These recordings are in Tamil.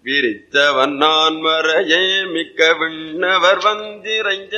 விரித்தவன் நான் மறையே மிக்க விண்ணவர் வந்திரைஞ்ச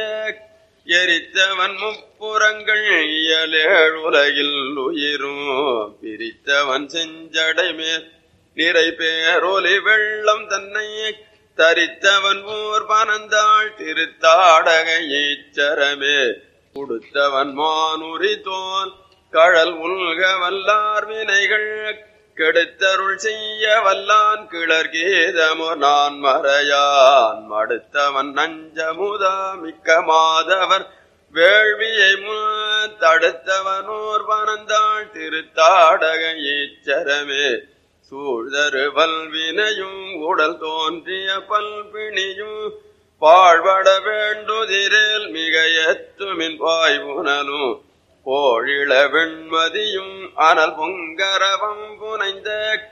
எரித்தவன் முப்புறங்கள் இயலேழ் உலகில் உயிரும் பிரித்தவன் செஞ்சடை மேல் நிறை பேரொலி வெள்ளம் தன்னை தரித்தவன் ஊர் பனந்தாள் திருத்தாடக ஈச்சரமே கொடுத்தவன் மானுரி தோல் கழல் உல்க வல்லார் வினைகள் கெடுத்தருள் செய்ய வல்லான் கிளர் கீதமோ நான் மறையான் மடுத்தவன் நஞ்சமுதா மிக்க மாதவர் வேள்வியை மு- தடுத்தவனோர் பனந்தாள் திருத்தாடக ஈச்சரமே சூழ்தரு வல்வினையும் உடல் தோன்றிய பல்பிணியும் பாழ்பட வேண்டுதிரேல் மிக எத்துமின் பாய்வுனலும் போழிள வெண்மதியும் அனல் பொங்கரவம் புனைந்த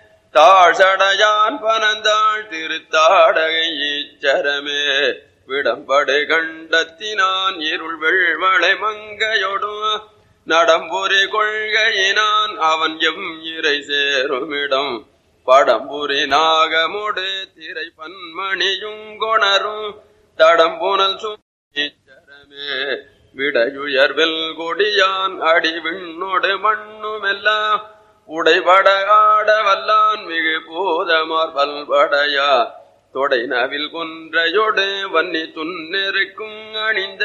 தாழ்சடையான் பனந்தாள் திருத்தாடகை ஈச்சரமே விடம்படு கண்டத்தினான் இருள் வெள்வளை மங்கையொடும் நடம்புரி கொள்கையினான் அவன் எம் இறை சேருமிடம் படம்புரி நாகமுடு திரை பன்மணியும் கொணரும் தடம்புனல் சுரமே விடையுயர்வில் கொடியான் அடி விண்ணோடு மண்ணுமெல்லாம் உடைபட ஆட வல்லான் மிகு பூதமார் பல்படையா தொடை நவில் கொன்றையொடு வன்னி துன்னெருக்கும் அணிந்த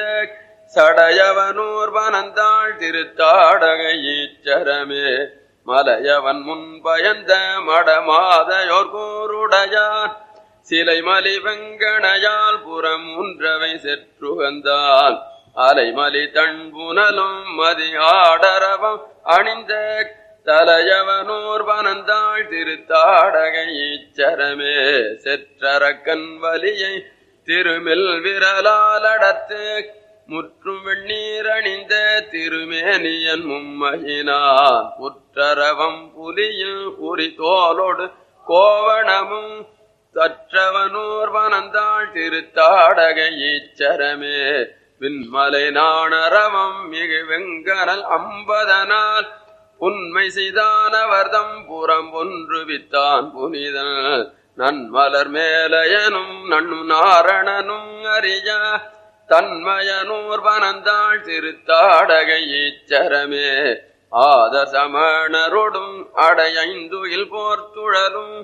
சடையவனூர் வனந்தாள் திருத்தாடக ஈச்சரமே மலையவன் முன் பயந்த மடமாதையோர் கூருடையான் சிலை மலி வெங்கணையால் புறம் உன்றவை செற்றுகந்தான் அலைமலி தண்புனலும் மதி ஆடரவம் அணிந்த தலையவனூர் வனந்தாள் திருத்தாடக ஈச்சரமே செற்றரக்கன் வலியை திருமில் விரலாலடத்து முற்றும் வெண்ணீர் அணிந்த திருமேனியன் மும்மையினான் புற்றரவம் புலியில் உரி தோலோடு கோவணமும் தற்றவனூர் வனந்தாள் திருத்தாடக ஈச்சரமே விண்மலை நாணரவம் மிகு வெங்கனல் அம்பதனால் உண்மை செய்தானவர்தம் புறம் ஒன்று வித்தான் புனிதன் நன்மலர் மேலையனும் நண்ணும் நாரணனும் அறிய தன்மயனூர் வனந்தாள் திருத்தாடக ஈச்சரமே ஆதர் சமணரொடும் அடையைந்துகில் போர்த்துழலும்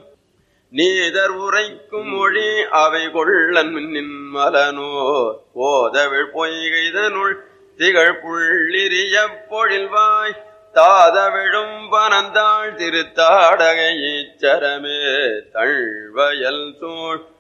நீதர் உரைக்கும் மொழி அவை கொள்ளன் நின் மலனோர் போதவிழ் பொய்கைதனுள் திகழ் புள்ளிரிய பொழில்வாய் தாதவிழும் பனந்தாள் திருத்தாடகை ஈச்சரமே தழ்வயல் சூழ்